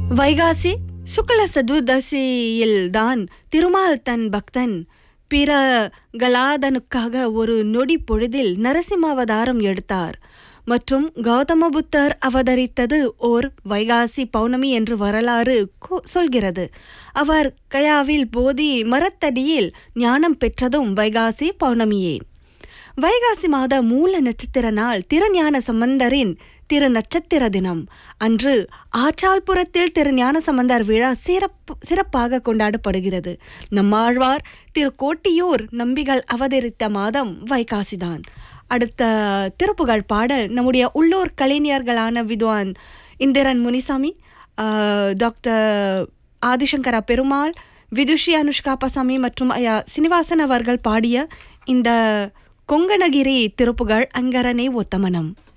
வைகாசி சுக்ல சதுர்தசியில் தான் திருமால் தன் பக்தன் பிற கலாதனுக்காக ஒரு நொடி பொழுதில் நரசிம்மாவதாரம் எடுத்தார் மற்றும் கௌதம புத்தர் அவதரித்தது ஓர் வைகாசி பௌர்ணமி என்று வரலாறு கூ- சொல்கிறது அவர் கயாவில் போதி மரத்தடியில் ஞானம் பெற்றதும் வைகாசி பௌர்ணமியே வைகாசி மாத மூல நட்சத்திர நாள் திருஞான சம்பந்தரின் திரு நட்சத்திர தினம் அன்று ஆச்சால்புரத்தில் திருஞான சம்பந்தர் விழா சிறப்பு சிறப்பாக கொண்டாடப்படுகிறது நம்மாழ்வார் திரு கோட்டியூர் நம்பிகள் அவதரித்த மாதம் வைகாசிதான் அடுத்த திருப்புகழ் பாடல் நம்முடைய உள்ளூர் கலைஞர்களான வித்வான் இந்திரன் முனிசாமி ஆஹ், டாக்டர் ஆதிசங்கரா பெருமாள் விதுஷி அனுஷ்கா பசாமி மற்றும் ஐயா சீனிவாசன் அவர்கள் பாடிய இந்த கொங்கணகிரி திருப்புகழ் அங்கரனே ஒத்தமனம்